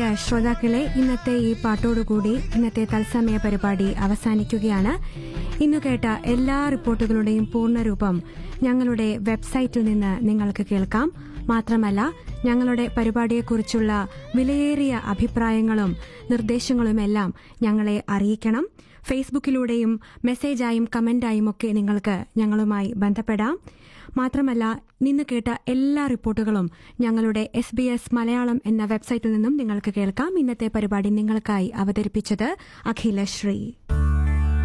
പ്രിയ ശ്രോതാക്കളെ ഇന്നത്തെ ഈ പാട്ടോടുകൂടി ഇന്നത്തെ തത്സമയ പരിപാടി അവസാനിക്കുകയാണ് ഇന്നു കേട്ട എല്ലാ റിപ്പോർട്ടുകളുടെയും പൂർണ്ണരൂപം ഞങ്ങളുടെ വെബ്സൈറ്റിൽ നിന്ന് നിങ്ങൾക്ക് കേൾക്കാം മാത്രമല്ല ഞങ്ങളുടെ പരിപാടിയെക്കുറിച്ചുള്ള വിലയേറിയ അഭിപ്രായങ്ങളും നിർദ്ദേശങ്ങളുമെല്ലാം ഞങ്ങളെ അറിയിക്കണം ഫേസ്ബുക്കിലൂടെയും മെസ്സേജായും കമന്റായും ഒക്കെ നിങ്ങൾക്ക് ഞങ്ങളുമായി ബന്ധപ്പെടാം മാത്രമല്ല നിന്ന് കേട്ട എല്ലാ റിപ്പോർട്ടുകളും ഞങ്ങളുടെ എസ് ബി എസ് മലയാളം എന്ന വെബ്സൈറ്റിൽ നിന്നും നിങ്ങൾക്ക് കേൾക്കാം ഇന്നത്തെ പരിപാടി നിങ്ങൾക്കായി അവതരിപ്പിച്ചത് അഖിലശ്രീ